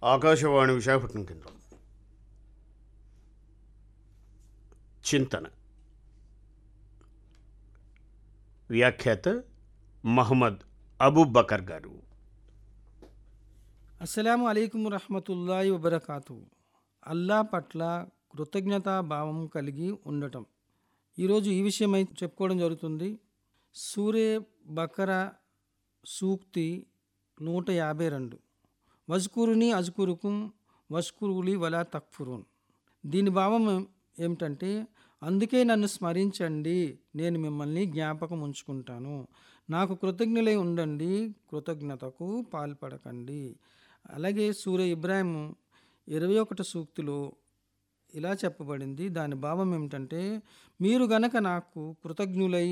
ఆకాశవాణి విశాఖపట్నం కేంద్రం చింతన వ్యాఖ్యాత మహమ్మద్ అబూబకర్ గారు అస్సలాము అలైకుం రహమతుల్లాhi వబర్కాతు అల్లా పట్ల కృతజ్ఞతా భావం కలిగి ఉండటం ఈరోజు ఈ విషయమై చెప్పుకోవడం జరుగుతుంది సూరే బకర సూక్తి నూట యాభై రెండు వజ్కురుని అజ్కురుకుం వస్కురులి వలా తక్ఫురున్ దీని భావం ఏమిటంటే అందుకే నన్ను స్మరించండి నేను మిమ్మల్ని జ్ఞాపకం ఉంచుకుంటాను నాకు కృతజ్ఞులై ఉండండి కృతజ్ఞతకు పాల్పడకండి అలాగే సూర్య ఇబ్రాహిం ఇరవై ఒకటి సూక్తిలో ఇలా చెప్పబడింది దాని భావం ఏమిటంటే మీరు గనక నాకు కృతజ్ఞులై